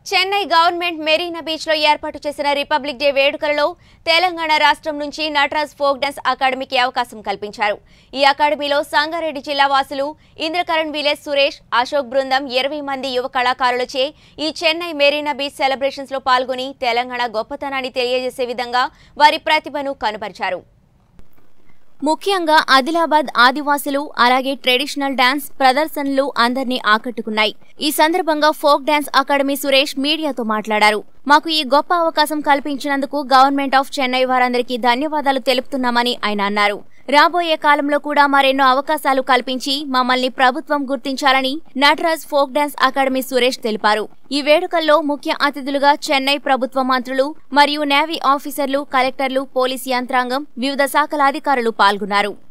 Chennai government Marina beach లో ఏర్పాటు చేసిన రిపబ్లిక్ డే వేడుకలలో తెలంగాణ రాష్ట్రం నుంచి నటరాజ్ ఫోక్ డాన్స్ అకాడమీకి అవకాశం కల్పించారు ఈ అకాడమీలో సంగారెడ్డి జిల్లా వాసులు ఇంద్రకరణ్ విలేజ్ సురేష్ అశోక్ బృందం ఇరవై మంది యువ కళాకారులచే ఈ చెన్నై మెరీనా బీచ్ సెలబ్రేషన్స్ లో పాల్గొని తెలంగాణ గొప్పతనాన్ని తెలియజేసే విధంగా వారి ప్రతిభను కనుపరిచారు ముఖ్యంగా ఆదిలాబాద్ ఆదివాసులు అలాగే ట్రెడిషనల్ డాన్స్ ప్రదర్శనలు అందరినీ ఆకట్టుకున్నాయి ఈ సందర్భంగా ఫోక్ డాన్స్ అకాడమీ సురేష్ మీడియాతో మాట్లాడారు మాకు ఈ గొప్ప అవకాశం కల్పించినందుకు గవర్నమెంట్ ఆఫ్ చెన్నై వారందరికీ ధన్యవాదాలు తెలుపుతున్నామని ఆయన అన్నారు రాబోయే కాలంలో కూడా మరెన్నో అవకాశాలు కల్పించి మమ్మల్ని ప్రభుత్వం గుర్తించాలని Nataraj folk dance academy Suresh తెలిపారు ఈ వేడుకల్లో ముఖ్య అతిథులుగా చెన్నై ప్రభుత్వ మంత్రులు మరియు నేవీ ఆఫీసర్లు కలెక్టర్లు పోలీస్ యంత్రాంగం వివిధ శాఖల అధికారులు పాల్గొన్నారు